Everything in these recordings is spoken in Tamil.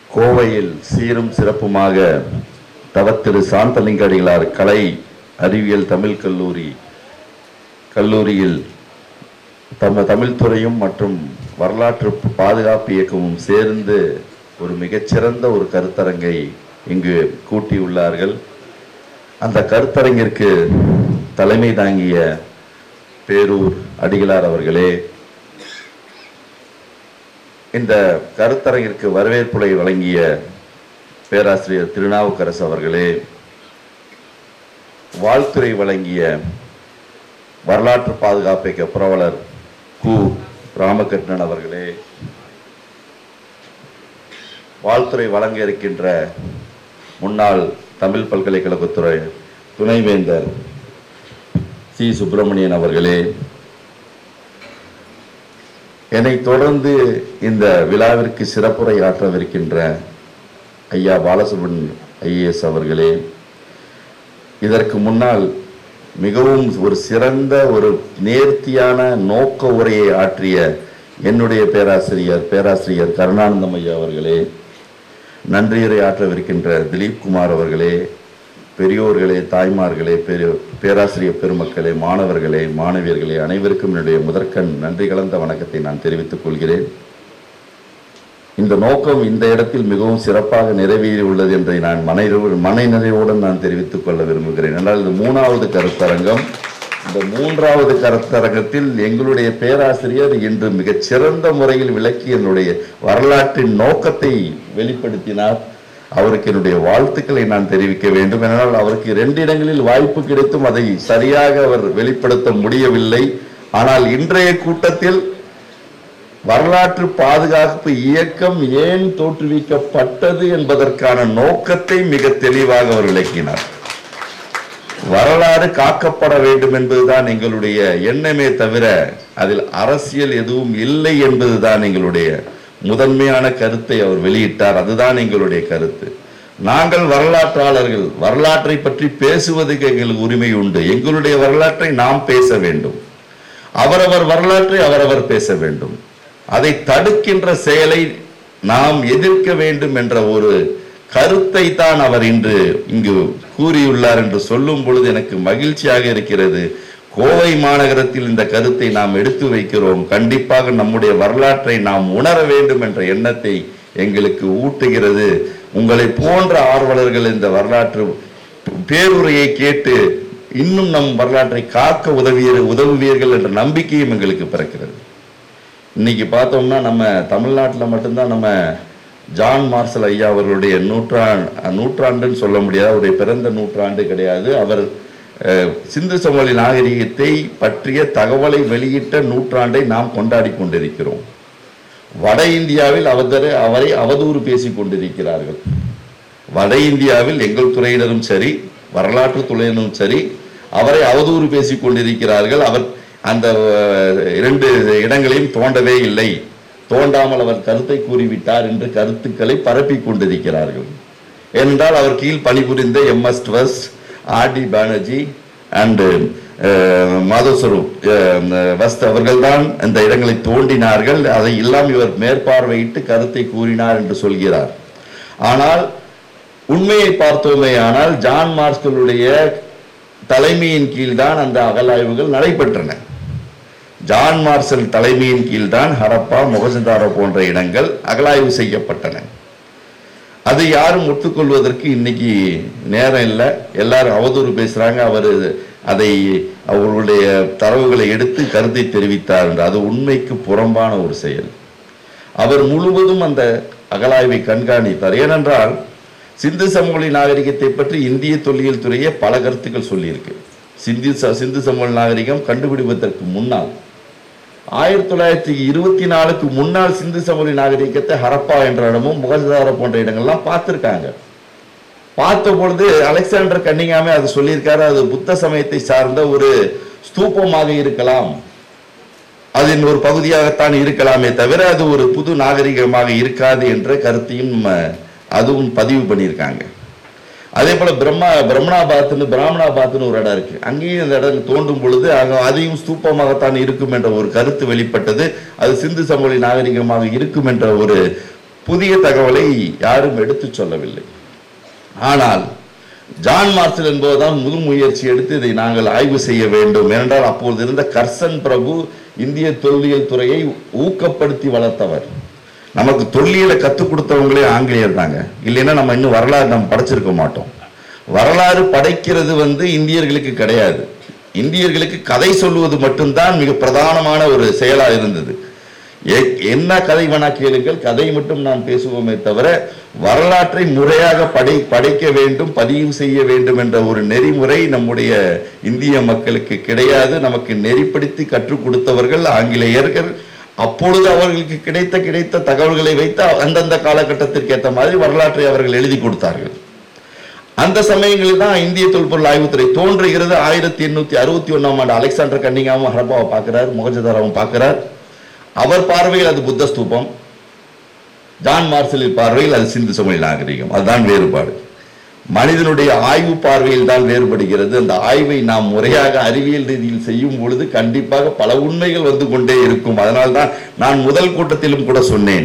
கோவையில் சீரும் சிறப்புமாக தவத்திரு சாந்தலிங்க அடிகளார் கலை அறிவியல் தமிழ் கல்லூரி கல்லூரியில் தம தமிழ்துறையும் மற்றும் வரலாற்று பாதுகாப்பு இயக்கமும் சேர்ந்து ஒரு மிகச்சிறந்த ஒரு கருத்தரங்கை இங்கு கூட்டியுள்ளார்கள் அந்த கருத்தரங்கிற்கு தலைமை தாங்கிய பேரூர் அடிகளார் அவர்களே இந்த கருத்தரங்கிற்கு வரவேற்புரை வழங்கிய பேராசிரியர் திருநாவுக்கரசு அவர்களே வாழ்த்துரை வழங்கிய வரலாற்று பாதுகாப்பு இயக்க புரவலர் கு ராமகிருஷ்ணன் அவர்களே வாழ்த்துரை வழங்க இருக்கின்ற முன்னாள் தமிழ் பல்கலைக்கழகத்துறை துணைவேந்தர் சி சுப்பிரமணியன் அவர்களே என்னை தொடர்ந்து இந்த விழாவிற்கு சிறப்புரை ஆற்றவிருக்கின்ற ஐயா பாலசுப்ரமணியன் ஐஏஎஸ் அவர்களே இதற்கு முன்னால் மிகவும் ஒரு சிறந்த ஒரு நேர்த்தியான நோக்க உரையை ஆற்றிய என்னுடைய பேராசிரியர் பேராசிரியர் கருணானந்தம் ஐயா அவர்களே நன்றியுரை ஆற்றவிருக்கின்ற திலீப் குமார் அவர்களே பெரியோர்களே தாய்மார்களே பெரிய பேராசிரியர் பெருமக்களே மாணவர்களே மாணவியர்களே அனைவருக்கும் என்னுடைய முதற்கண் நன்றி கலந்த வணக்கத்தை நான் தெரிவித்துக் கொள்கிறேன் இந்த நோக்கம் இந்த இடத்தில் மிகவும் சிறப்பாக நிறைவேறி உள்ளது என்பதை நான் மனை மனை நிறைவுடன் நான் தெரிவித்துக் கொள்ள விரும்புகிறேன் என்றால் இது மூணாவது கருத்தரங்கம் இந்த மூன்றாவது கருத்தரங்கத்தில் எங்களுடைய பேராசிரியர் இன்று மிகச் சிறந்த முறையில் விளக்கி என்னுடைய வரலாற்றின் நோக்கத்தை வெளிப்படுத்தினார் அவருக்கு என்னுடைய வாழ்த்துக்களை நான் தெரிவிக்க வேண்டும் என்றால் அவருக்கு இரண்டு இடங்களில் வாய்ப்பு கிடைத்தும் அதை சரியாக அவர் வெளிப்படுத்த முடியவில்லை ஆனால் இன்றைய கூட்டத்தில் வரலாற்று பாதுகாப்பு இயக்கம் ஏன் தோற்றுவிக்கப்பட்டது என்பதற்கான நோக்கத்தை மிக தெளிவாக அவர் விளக்கினார் வரலாறு காக்கப்பட வேண்டும் என்பதுதான் எங்களுடைய எண்ணமே தவிர அதில் அரசியல் எதுவும் இல்லை என்பதுதான் எங்களுடைய முதன்மையான கருத்தை அவர் வெளியிட்டார் அதுதான் எங்களுடைய கருத்து நாங்கள் வரலாற்றாளர்கள் வரலாற்றை பற்றி பேசுவதற்கு எங்களுக்கு உரிமை உண்டு எங்களுடைய வரலாற்றை நாம் பேச வேண்டும் அவரவர் வரலாற்றை அவரவர் பேச வேண்டும் அதை தடுக்கின்ற செயலை நாம் எதிர்க்க வேண்டும் என்ற ஒரு கருத்தை தான் அவர் இன்று இங்கு கூறியுள்ளார் என்று சொல்லும் பொழுது எனக்கு மகிழ்ச்சியாக இருக்கிறது கோவை மாநகரத்தில் இந்த கருத்தை நாம் எடுத்து வைக்கிறோம் கண்டிப்பாக நம்முடைய வரலாற்றை நாம் உணர வேண்டும் என்ற எண்ணத்தை எங்களுக்கு ஊட்டுகிறது உங்களை போன்ற ஆர்வலர்கள் இந்த வரலாற்று பேருரையை கேட்டு இன்னும் நம் வரலாற்றை காக்க உதவிய உதவுவீர்கள் என்ற நம்பிக்கையும் எங்களுக்கு பிறக்கிறது இன்னைக்கு பார்த்தோம்னா நம்ம தமிழ்நாட்டில் மட்டும்தான் நம்ம ஜான் மார்சல் ஐயா அவர்களுடைய நூற்றாண்டு நூற்றாண்டுன்னு சொல்ல முடியாது அவருடைய பிறந்த நூற்றாண்டு கிடையாது அவர் அஹ், சிந்து சமவெளி நாகரிகத்தை பற்றிய தகவலை வெளியிட்ட நூற்றாண்டை நாம் கொண்டாடி கொண்டிருக்கிறோம் வட இந்தியாவில் அவதர் அவரை அவதூறு பேசிக் கொண்டிருக்கிறார்கள் வட இந்தியாவில் எங்கள் துறையினரும் சரி வரலாற்று துறையினரும் சரி அவரை அவதூறு பேசிக் கொண்டிருக்கிறார்கள் அவர் அந்த அஹ், இரண்டு இடங்களையும் தோண்டவே இல்லை தோண்டாமல் அவர் கருத்தை கூறிவிட்டார் என்று கருத்துக்களை பரப்பிக் கொண்டிருக்கிறார்கள் ஏனென்றால் அவர் கீழ் பணிபுரிந்த M S Vats R D Banerjee and Madhoswarup வஸ்த் அவர்கள்தான் அந்த இடங்களை தோண்டினார்கள் அதை எல்லாம் இவர் மேற்பார்வையிட்டு கருத்தை கூறினார் என்று சொல்கிறார் ஆனால் உண்மையை பார்த்தோமே ஆனால் ஜான் மார்ஸ்களுடைய தலைமையின் கீழ்தான் அந்த அகலாய்வுகள் நடைபெற்றன ஜான் மார்சல் தலைமையின் கீழ்தான் ஹரப்பா மொகசந்தாரோ போன்ற இடங்கள் அகலாய்வு செய்யப்பட்டன அது யாரும் ஒத்துக்கொள்வதற்கு இன்னைக்கு நேரம் இல்லை எல்லாரும் அவதூறு பேசுறாங்க அவர் அதை அவர்களுடைய தரவுகளை எடுத்து கருத்தை தெரிவித்தார் என்று அது உண்மைக்கு புறம்பான ஒரு செயல் அவர் முழுவதும் அந்த அகலாய்வை கண்காணித்தார் ஏனென்றால் சிந்து சமவெளி நாகரிகத்தை பற்றி இந்திய தொல்லியல் துறையே பல கருத்துக்கள் சொல்லியிருக்கு சிந்து ச- சிந்து சமவெளி நாகரிகம் கண்டுபிடிப்பதற்கு முன்னால் ஆயிரத்தி தொள்ளாயிரத்தி இருபத்தி நாலுக்கு முன்னால் சிந்து சமவெளி நாகரிகத்தை ஹரப்பா என்ற இடமும் முகஜதாரோ போன்ற இடங்கள்லாம் பார்த்துருக்காங்க பார்த்த பொழுது அலெக்சாண்டர் கன்னிங்காமே அது சொல்லியிருக்காரு அது புத்த சமயத்தை சார்ந்த ஒரு ஸ்தூபமாக இருக்கலாம் அதன் ஒரு பகுதியாகத்தான் இருக்கலாமே தவிர அது ஒரு புது நாகரிகமாக இருக்காது என்ற கருத்தையும் நம்ம அதுவும் பதிவு பண்ணியிருக்காங்க அதே போல பிரம்மா பிரம்மணாபாத்னு பிராமணாபாத்னு ஒரு இடம் இருக்கு அங்கேயும் அந்த இடம் தோண்டும் பொழுது அங்க அதையும் ஸ்தூபமாகத்தான் இருக்கும் என்ற ஒரு கருத்து வெளிப்பட்டது அது சிந்து சமவெளி நாகரிகமாக இருக்கும் என்ற ஒரு புதிய தகவலை யாரும் எடுத்துச் சொல்லவில்லை ஆனால் ஜான் மார்சல் என்பதுதான் முதல் முயற்சி எடுத்து இதை நாங்கள் ஆய்வு செய்ய வேண்டும் ஏனென்றால் அப்பொழுது இருந்த கர்சன் பிரபு இந்திய தொல்லியல் துறையை ஊக்கப்படுத்தி வளர்த்தவர் நமக்கு தொல்லியலை கற்றுக் கொடுத்தவங்களே ஆங்கிலேயர் தாங்க இல்லைன்னா நம்ம இன்னும் வரலாறு நம்ம படைச்சிருக்க மாட்டோம் வரலாறு படைக்கிறது வந்து இந்தியர்களுக்கு கிடையாது இந்தியர்களுக்கு கதை சொல்லுவது மட்டும்தான் மிக பிரதானமான ஒரு செயலா இருந்தது எ- என்ன கதை வேணா கேளுங்கள் கதை மட்டும் நாம் பேசுவோமே தவிர வரலாற்றை முறையாக படை படைக்க வேண்டும் பதிவு செய்ய வேண்டும் என்ற ஒரு நெறிமுறை நம்முடைய இந்திய மக்களுக்கு கிடையாது நமக்கு நெறிப்படுத்தி கற்றுக் கொடுத்தவர்கள் ஆங்கிலேயர்கள் அப்பொழுது அவர்களுக்கு கிடைத்த கிடைத்த தகவல்களை வைத்து அந்தந்த காலகட்டத்திற்கு ஏற்ற மாதிரி வரலாற்றை அவர்கள் எழுதி கொடுத்தார்கள் அந்த சமயங்களில் தான் இந்திய தொல்பொருள் ஆய்வுத்துறை தோன்றுகிறது ஆயிரத்தி எண்ணூத்தி அறுபத்தி ஒண்ணாம் ஆண்டு அலெக்சாண்டர் கன்னிங்காமும் ஹரப்பாவை பார்க்கிறார் முகஜதாராவும் பார்க்கிறார் அவர் பார்வையில் அது புத்த ஸ்தூபம் ஜான் மார்சலின் பார்வையில் அது சிந்து சமய நாகரிகம் அதுதான் வேறுபாடு மனிதனுடைய ஆய்வு பார்வையில் தான் வேறுபடுகிறது அந்த ஆய்வை நாம் முறையாக அறிவியல் ரீதியில் செய்யும் பொழுது கண்டிப்பாக பல உண்மைகள் வந்து கொண்டே இருக்கும் அதனால்தான் நான் முதல் கூட்டத்திலும் கூட சொன்னேன்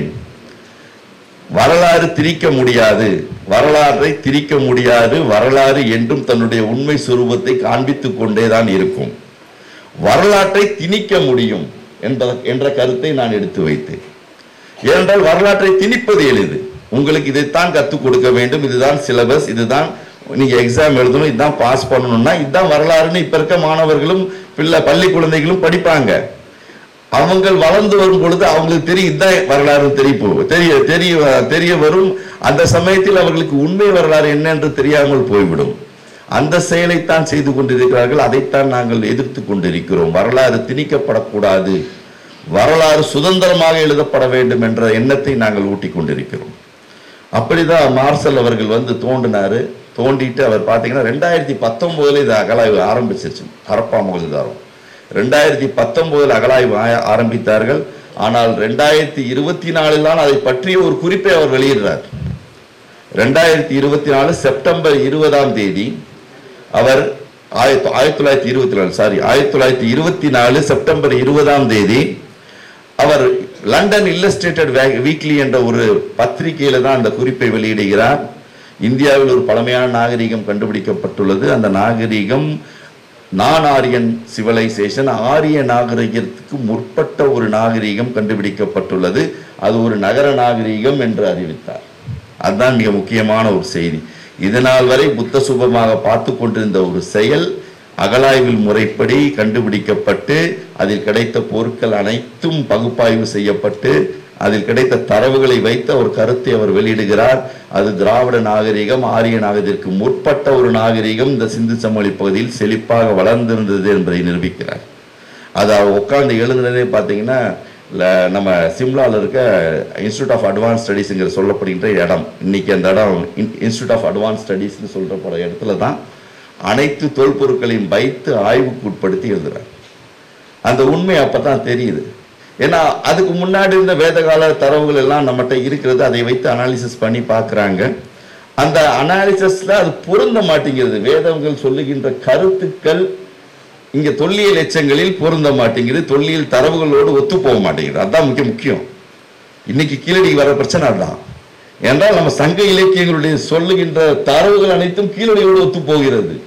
வரலாறு திரிக்க முடியாது வரலாற்றை திரிக்க முடியாது வரலாறு என்றும் தன்னுடைய உண்மை சுரூபத்தை காண்பித்துக் கொண்டேதான் இருக்கும் வரலாற்றை திணிக்க முடியும் என்பத என்ற கருத்தை நான் எடுத்து வைத்தேன் ஏனென்றால் வரலாற்றை திணிப்பது எளிது உங்களுக்கு இதைத்தான் கற்றுக் கொடுக்க வேண்டும் இதுதான் சிலபஸ் இதுதான் நீங்க எக்ஸாம் எழுதணும் இதுதான் பாஸ் பண்ணணும்னா இதுதான் வரலாறுன்னு இப்ப இருக்க மாணவர்களும் பிள்ளை பள்ளி குழந்தைகளும் படிப்பாங்க அவங்க வளர்ந்து வரும் பொழுது அவங்களுக்கு தெரியும் இதுதான் வரலாறு தெரிய போ- தெரிய தெரிய தெரிய வரும் அந்த சமயத்தில் அவர்களுக்கு உண்மை வரலாறு என்ன என்று தெரியாமல் போய்விடும் அந்த செயலைத்தான் செய்து கொண்டிருக்கிறார்கள் அதைத்தான் நாங்கள் எதிர்த்து கொண்டிருக்கிறோம் வரலாறு திணிக்கப்படக்கூடாது வரலாறு சுதந்திரமாக எழுதப்பட வேண்டும் என்ற எண்ணத்தை நாங்கள் ஊட்டிக் கொண்டிருக்கிறோம் அப்படிதான் மார்சல் அவர்கள் வந்து தோண்டினாரு தோண்டிட்டு அவர் பார்த்தீங்கன்னா ரெண்டாயிரத்தி பத்தொன்பதுல இது அகலாய்வு ஆரம்பிச்சிருச்சு ஹரப்பா மோசதாரம் ரெண்டாயிரத்தி பத்தொன்பதுல அகலாய்வு ஆய- ஆரம்பித்தார்கள் ஆனால் ரெண்டாயிரத்தி இருபத்தி நாலில் தான் அதை பற்றிய ஒரு குறிப்பை அவர் வெளியிடுறார் ரெண்டாயிரத்தி இருபத்தி நாலு செப்டம்பர் இருபதாம் தேதி அவர் ஆயிரத்தி ஆயிரத்தி தொள்ளாயிரத்தி இருபத்தி நாலு சாரி ஆயிரத்தி தொள்ளாயிரத்தி இருபத்தி நாலு செப்டம்பர் இருபதாம் தேதி அவர் லண்டன் இல்லஸ்ட்ரேட்டட் வீக்லி என்ற ஒரு பத்திரிகையில தான் அந்த குறிப்பை வெளியிடுகிறார் இந்தியாவில் ஒரு பழமையான நாகரிகம் கண்டுபிடிக்கப்பட்டுள்ளது அந்த நாகரிகம் நான் ஆரியன் சிவிலைசேஷன் ஆரிய நாகரிகத்துக்கு முற்பட்ட ஒரு நாகரிகம் கண்டுபிடிக்கப்பட்டுள்ளது அது ஒரு நகர நாகரிகம் என்று அறிவித்தார் அதுதான் மிக முக்கியமான ஒரு செய்தி இதனால் வரை புத்த சுபமாக பார்த்து கொண்டிருந்த ஒரு செயல் அகலாய்வில் முறைப்படி கண்டுபிடிக்கப்பட்டு அதில் கிடைத்த பொருட்கள் அனைத்தும் பகுப்பாய்வு செய்யப்பட்டு அதில் கிடைத்த தரவுகளை வைத்து ஒரு கருத்தை அவர் வெளியிடுகிறார் அது திராவிட நாகரிகம் ஆரிய நாகரிகத்திற்கு முற்பட்ட ஒரு நாகரிகம் இந்த சிந்து சமவெளி பகுதியில் செழிப்பாக வளர்ந்திருந்தது என்பதை நிரூபிக்கிறார் அது அவர் உட்கார்ந்து எழுதுனதே பார்த்தீங்கன்னா ல- நம்ம சிம்லாவில் இருக்க இன்ஸ்டியூட் ஆஃப் அட்வான்ஸ் ஸ்டடீஸுங்கிற சொல்லப்படுகின்ற இடம் இன்னைக்கு அந்த இடம் இன்ஸ்டியூட் ஆஃப் அட்வான்ஸ் ஸ்டடீஸ்னு சொல்றப்பட இடத்துல தான் அனைத்து தொல்பொருட்களையும் வைத்து ஆய்வுக்கு உட்படுத்தி எழுதுறார் அந்த உண்மை அப்பதான் தெரியுது ஏன்னா அதுக்கு முன்னாடி இருந்த வேதகால தரவுகள் எல்லாம் நம்மகிட்ட இருக்கிறது அதை வைத்து அனாலிசிஸ் பண்ணி பார்க்கறாங்க அந்த அனாலிசிஸ்ல அது பொருந்த மாட்டேங்கிறது வேதங்கள் சொல்லுகின்ற கருத்துக்கள் இங்க தொல்லியல் எச்சங்களில் பொருந்த மாட்டேங்குது தொல்லியல் தரவுகளோடு ஒத்து போக மாட்டேங்குது அதான் முக்கிய முக்கியம் இன்னைக்கு கீழடி வர பிரச்சனை அதான் என்றால் நம்ம சங்க இலக்கியங்களுடைய சொல்லுகின்ற தரவுகள் அனைத்தும் கீழடியோடு ஒத்து போகிறது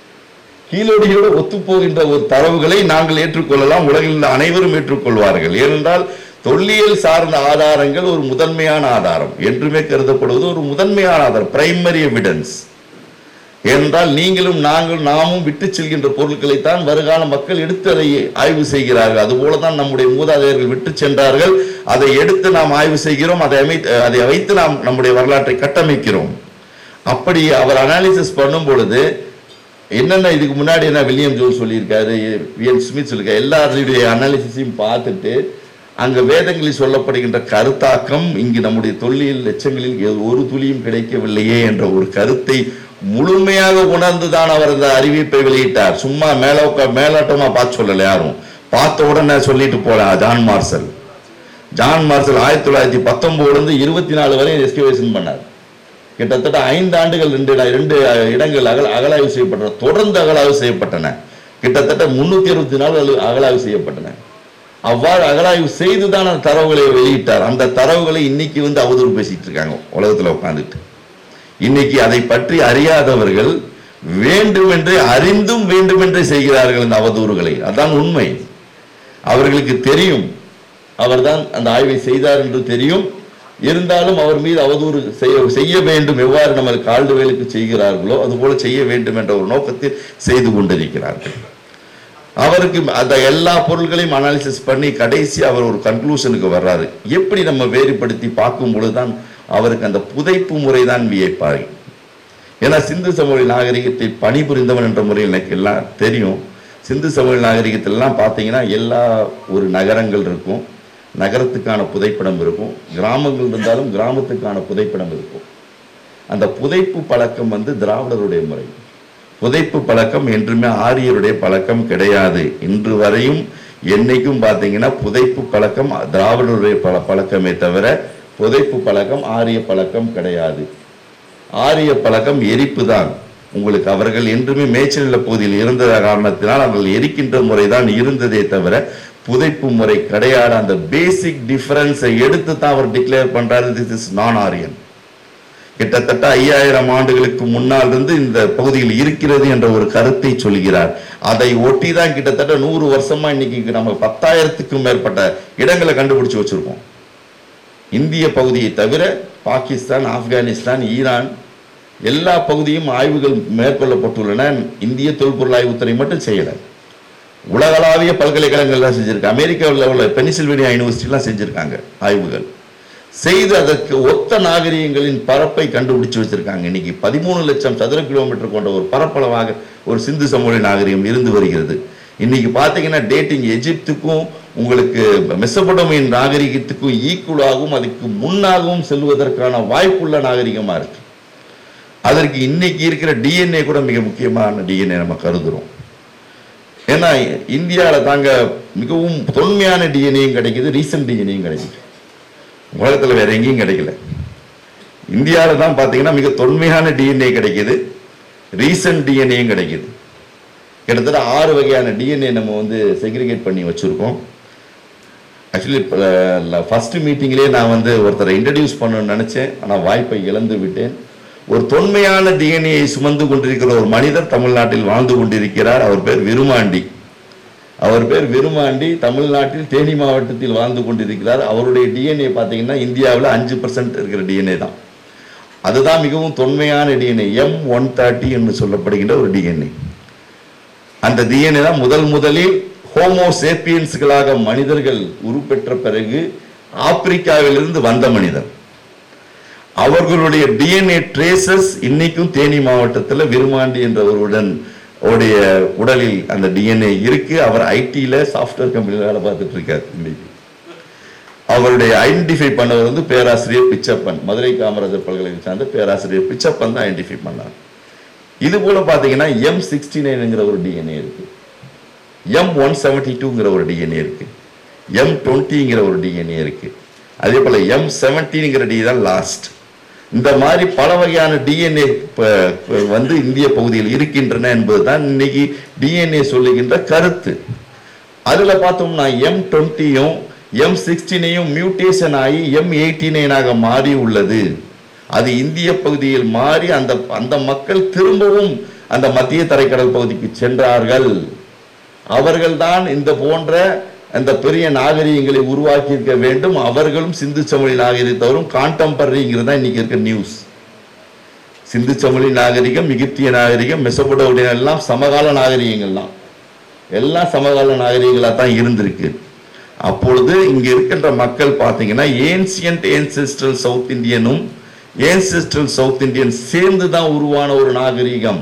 கீழடியோடு ஒத்துப்போகின்ற ஒரு தரவுகளை நாங்கள் ஏற்றுக்கொள்ளலாம் உலகில் உள்ள அனைவரும் ஏற்றுக்கொள்வார்கள் ஏனென்றால் தொல்லியல் சார்ந்த ஆதாரங்கள் ஒரு முதன்மையான ஆதாரம் என்றுமே கருதப்படுவது ஒரு முதன்மையான ஆதாரம் பிரைமரி எவிடன்ஸ் ஏனென்றால் நீங்களும் நாங்கள் நாமும் விட்டு செல்கின்ற பொருட்களைத்தான் வருகால மக்கள் எடுத்து அதை ஆய்வு செய்கிறார்கள் அதுபோல தான் நம்முடைய மூதாதையர்கள் விட்டு சென்றார்கள் அதை எடுத்து நாம் ஆய்வு செய்கிறோம் அதை அமை அதை வைத்து நாம் நம்முடைய வரலாற்றை கட்டமைக்கிறோம் அப்படி அவர் அனாலிசிஸ் பண்ணும் பொழுது என்னென்ன இதுக்கு முன்னாடி என்ன வில்லியம் ஜோல் சொல்லியிருக்காரு விஎன் ஸ்மித் சொல்லியிருக்காரு எல்லாருடைய அனாலிசிஸையும் பார்த்துட்டு அங்க வேதங்களில் சொல்லப்படுகின்ற கருத்தாக்கம் இங்கு நம்முடைய தொல்லியல் எச்சங்களில் எ- ஒரு துளியும் கிடைக்கவில்லையே என்ற ஒரு கருத்தை முழுமையாக உணர்ந்துதான் அவர் அந்த அறிவிப்பை வெளியிட்டார் சும்மா மேல உக்கா- மேலோட்டமா பார்த்து சொல்லல யாரும் பார்த்த உடனே சொல்லிட்டு போல ஜான் மார்சல் ஜான் மார்சல் ஆயிரத்தி தொள்ளாயிரத்தி பத்தொன்பதுல இருந்து இருபத்தி நாலு வரை எஸ்கிவேஷன் பண்ணார் கிட்டத்தட்ட ஐந்து ஆண்டுகள் ரெண்டு இட- ரெண்டு இடங்கள் அகல அகலாய்வு செய்யப்பட்டன தொடர்ந்து அகலாய்வு செய்யப்பட்டன கிட்டத்தட்ட முன்னூத்தி அறுபத்தி நாலு அகலாய்வு செய்யப்பட்டன அவ்வாறு அகலாய்வு செய்து தான் அந்த தரவுகளை வெளியிட்டார் அந்த தரவுகளை இன்னைக்கு வந்து அவதூறு பேசிட்டு இருக்காங்க உலகத்துல உட்காந்துட்டு இன்னைக்கு அதை பற்றி அறியாதவர்கள் வேண்டுமென்றே அறிந்தும் வேண்டுமென்றே செய்கிறார்கள் இந்த அவதூறுகளை அதான் உண்மை அவர்களுக்கு தெரியும் அவர்தான் அந்த ஆய்வை செய்தார் என்று தெரியும் இருந்தாலும் அவர் மீது அவதூறு செய்ய செய்ய வேண்டும் எவ்வாறு நம்ம கால்டுவேலுக்கு செய்கிறார்களோ அதுபோல செய்ய வேண்டும் என்ற ஒரு நோக்கத்தில் செய்து கொண்டிருக்கிறார்கள் அவருக்கு அந்த எல்லா பொருள்களையும் அனாலிசிஸ் பண்ணி கடைசி அவர் ஒரு கன்க்ளூஷனுக்கு வர்றாரு எப்படி நம்ம வேறுபடுத்தி பார்க்கும் பொழுதுதான் அவருக்கு அந்த புதைப்பு முறை தான் வியப்பாரு ஏன்னா சிந்து சமவெளி நாகரிகத்தை பணிபுரிந்தவன் என்ற முறையில் எனக்கு எல்லாம் தெரியும் சிந்து சமவெளி நாகரிகத்திலலாம் பார்த்தீங்கன்னா எல்லா ஒரு நகரங்கள் இருக்கும் நகரத்துக்கான புதைப்படம் இருக்கும் கிராமங்கள் இருந்தாலும் கிராமத்துக்கான புதைப்படம் இருக்கும் அந்த புதைப்பு பழக்கம் வந்து திராவிடருடைய முறை புதைப்பு பழக்கம் என்றுமே ஆரியருடைய பழக்கம் கிடையாது இன்று வரையும் என்னைக்கும் பார்த்தீங்கன்னா புதைப்பு பழக்கம் திராவிடருடைய பல பழக்கமே தவிர புதைப்பு பழக்கம் ஆரிய பழக்கம் கிடையாது ஆரிய பழக்கம் எரிப்பு தான் உங்களுக்கு அவர்கள் என்றுமே மேய்ச்சல் பகுதியில் இருந்த காரணத்தினால் அவர்கள் எரிக்கின்ற முறை தான் இருந்ததே தவிர புதைப்பு முறை கிடையாது அந்த பேசிக் டிஃபரன்ஸை எடுத்து தான் அவர் டிக்ளேர் பண்றாரு திஸ் இஸ் நான் ஆரியன் கிட்டத்தட்ட ஐயாயிரம் ஆண்டுகளுக்கு முன்னால் இருந்து இந்த பகுதியில் இருக்கிறது என்ற ஒரு கருத்தை சொல்கிறார் அதை ஒட்டி தான் கிட்டத்தட்ட நூறு வருஷமா இன்னைக்கு நம்ம பத்தாயிரத்துக்கும் மேற்பட்ட இடங்களை கண்டுபிடிச்சு வச்சிருக்கோம் இந்திய பகுதியை தவிர பாகிஸ்தான் ஆப்கானிஸ்தான் ஈரான் எல்லா பகுதியும் ஆய்வுகள் மேற்கொள்ளப்பட்டுள்ளன இந்திய தொல்பொருள் ஆய்வுத்துறை மட்டும் செய்யலை உலகளாவிய பல்கலைக்கழகங்கள்லாம் செஞ்சிருக்கு அமெரிக்காவில் உள்ள பெனிசில்வேனியா யூனிவர்சிட்டிலாம் செஞ்சிருக்காங்க ஆய்வுகள் செய்து அதற்கு ஒத்த நாகரிகங்களின் பரப்பை கண்டுபிடிச்சு வச்சிருக்காங்க இன்னைக்கு பதிமூணு லட்சம் சதுர கிலோமீட்டர் கொண்ட ஒரு பரப்பளவாக ஒரு சிந்து சமவெளி நாகரிகம் இருந்து வருகிறது இன்னைக்கு பார்த்தீங்கன்னா டேட்டிங் எஜிப்துக்கும் உங்களுக்கு மெசபடோமியன் நாகரிகத்துக்கும் ஈக்குவலாகவும் அதுக்கு முன்னாகவும் செல்வதற்கான வாய்ப்புள்ள நாகரிகமா இருக்கு அதற்கு இன்னைக்கு இருக்கிற டிஎன்ஏ கூட மிக முக்கியமான டிஎன்ஏ நம்ம கருதுறோம் ஏன்னா இந்தியாவில் தாங்க மிகவும் தொன்மையான டிஎன்ஏயும் கிடைக்குது ரீசன்ட் டிஎன்ஏயும் கிடைக்குது உலகத்தில் வேற எங்கேயும் கிடைக்கல இந்தியாவில் தான் பார்த்தீங்கன்னா மிக தொன்மையான டிஎன்ஏ கிடைக்குது ரீசன்ட் டிஎன்ஏயும் கிடைக்குது கிட்டத்தட்ட ஆறு வகையான டிஎன்ஏ நம்ம வந்து செக்ரிகேட் பண்ணி வச்சுருக்கோம் ஆக்சுவலி ஃபர்ஸ்ட் மீட்டிங்லேயே நான் வந்து ஒருத்தரை இன்ட்ரடியூஸ் பண்ணணும்னு நினச்சேன் ஆனால் வாய்ப்பை இழந்து விட்டேன் ஒரு தொன்மையான டிஎன்ஏயை சுமந்து கொண்டிருக்கிற ஒரு மனிதர் தமிழ்நாட்டில் வாழ்ந்து கொண்டிருக்கிறார் அவர் பேர் விருமாண்டி அவர் பேர் விருமாண்டி தமிழ்நாட்டில் தேனி மாவட்டத்தில் வாழ்ந்து கொண்டிருக்கிறார் அவருடைய டிஎன்ஏ பார்த்தீங்கன்னா இந்தியாவில் அஞ்சு பர்சன்ட் இருக்கிற டிஎன்ஏ தான் அதுதான் மிகவும் தொன்மையான டிஎன்ஏ எம் ஒன் தேர்ட்டி என்று சொல்லப்படுகின்ற ஒரு டிஎன்ஏ அந்த டிஎன்ஏ தான் முதல் முதலில் ஹோமோ சேப்பியன்ஸ்களாக மனிதர்கள் உருப்பெற்ற பிறகு ஆப்பிரிக்காவிலிருந்து வந்த மனிதர் அவர்களுடைய டிஎன்ஏ ட்ரேசஸ் இன்னைக்கும் தேனி மாவட்டத்தில் விருமாண்டி என்றவருடன் உடைய உடலில் அந்த டிஎன்ஏ இருக்கு அவர் ஐடியில் சாஃப்ட்வேர் கம்பெனியில் வேலை பார்த்துட்டு இருக்காரு இன்னைக்கு அவருடைய ஐடென்டிஃபை பண்ணவர் வந்து பேராசிரியர் பிச்சப்பன் மதுரை காமராஜர் பல்கலைக்கழகம் சார்ந்த பேராசிரியர் பிச்சப்பன் தான் ஐடென்டிஃபை பண்ணார் இது போல பார்த்தீங்கன்னா எம் சிக்ஸ்டி நைனுங்கிற ஒரு டிஎன்ஏ இருக்கு எம் ஒன் செவன்டி டூங்கிற ஒரு டிஎன்ஏ இருக்கு எம் டுவெண்ட்டிங்கிற ஒரு டிஎன்ஏ இருக்கு அதே போல எம் செவன்டீன்ங்கிற டி தான் லாஸ்ட் இந்த மாதிரி பல வகையான டிஎன்ஏ வந்து இந்திய பகுதியில் இருக்கின்றன என்பதுதான் இன்னைக்கு டிஎன்ஏ சொல்லுகின்ற கருத்து அதுல பார்த்தோம்னா எம் டுவெண்ட்டியும் எம் சிக்ஸ்டீனையும் மியூட்டேஷன் ஆகி எம் எயிட்டி நைனாக மாறி உள்ளது அது இந்திய பகுதியில் மாறி அந்த அந்த மக்கள் திரும்பவும் அந்த மத்திய தரைக்கடல் பகுதிக்கு சென்றார்கள் அவர்கள்தான் இந்த போன்ற அந்த பெரிய நாகரிகங்களை உருவாக்கி இருக்க வேண்டும் அவர்களும் சிந்து சமொழி நாகரிகத்தவரும் கான்டெம்பரரிங்கிறது தான் இன்னைக்கு இருக்க நியூஸ் சிந்து சமொழி நாகரிகம் எகிப்திய நாகரிகம் மெசபடோடியா எல்லாம் சமகால நாகரிகங்கள்லாம் எல்லாம் சமகால நாகரிகங்களாக தான் இருந்திருக்கு அப்பொழுது இங்க இருக்கின்ற மக்கள் பார்த்தீங்கன்னா ஏன்சியன்ட் ஏன்சிஸ்ட்ரல் சவுத் இந்தியனும் ஏன்சிஸ்ட்ரல் சவுத் இந்தியன் சேர்ந்து தான் உருவான ஒரு நாகரிகம்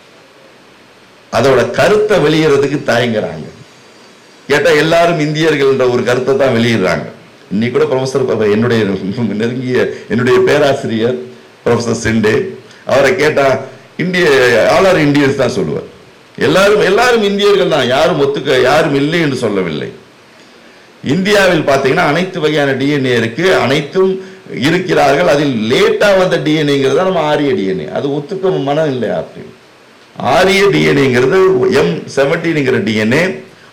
அதோட கருத்தை வெளியிறதுக்கு தயங்குறாங்க கேட்டா எல்லாரும் இந்தியர்கள் என்ற ஒரு கருத்தை தான் வெளியிடுறாங்க இன்னைக்கு கூட ப்ரொஃபசர் என்னுடைய நெருங்கிய என்னுடைய பேராசிரியர் ப்ரொஃபசர் செண்டே அவரை கேட்டா இந்திய ஆல் ஆர் இந்தியன்ஸ் தான் சொல்லுவார் எல்லாரும் எல்லாரும் இந்தியர்கள் தான் யாரும் ஒத்துக்க யாரும் இல்லை என்று சொல்லவில்லை இந்தியாவில் பார்த்தீங்கன்னா அனைத்து வகையான டிஎன்ஏ இருக்கு அனைத்தும் இருக்கிறார்கள் அதில் லேட்டா வந்த டிஎன்ஏங்கிறது நம்ம ஆரிய டிஎன்ஏ அது ஒத்துக்க மனம் இல்லை அப்படின்னு ஆரிய டிஎன்ஏங்கிறது எம் செவன்டீனுங்கிற டிஎன்ஏ